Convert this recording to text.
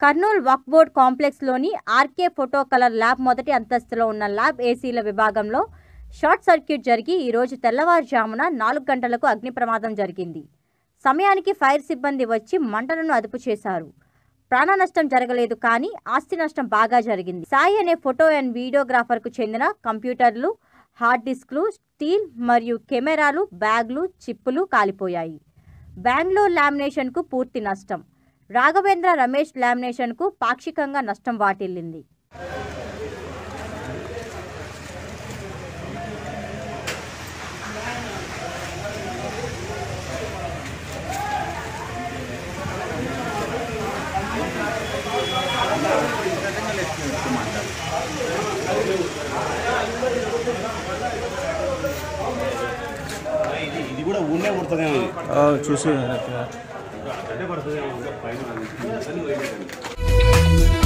కర్నూలు వక్బోర్డ్ కాంప్లెక్స్లోని RK photo colour lab మొదటి అంతస్తులో ఉన్న ల్యాబ్ ఏసీల విభాగంలో షార్ట్ సర్క్యూట్ జరిగి ఈరోజు తెల్లవారుజామున నాలుగు గంటలకు అగ్ని ప్రమాదం జరిగింది సమయానికి ఫైర్ సిబ్బంది వచ్చి మంటలను అదుపు చేశారు ప్రాణ నష్టం జరగలేదు కానీ ఆస్తి నష్టం బాగా జరిగింది సాయి అనే ఫోటో అండ్ వీడియోగ్రాఫర్కు చెందిన కంప్యూటర్లు హార్డ్ డిస్క్లు స్టీల్ మరియు కెమెరాలు బ్యాగ్లు చిప్పులు కాలిపోయాయి బెంగళూరు లామినేషన్కు పూర్తి నష్టం రాఘవేంద్ర రమేష్ లామినేషన్కు పాక్షికంగా నష్టం వాటిల్లింది ఇది ఇది కూడా ఊళ్ళే పుడుతుందేమో ఇది. ఆ, చూసి అదే పడుతుందేమో ఇంకా పైన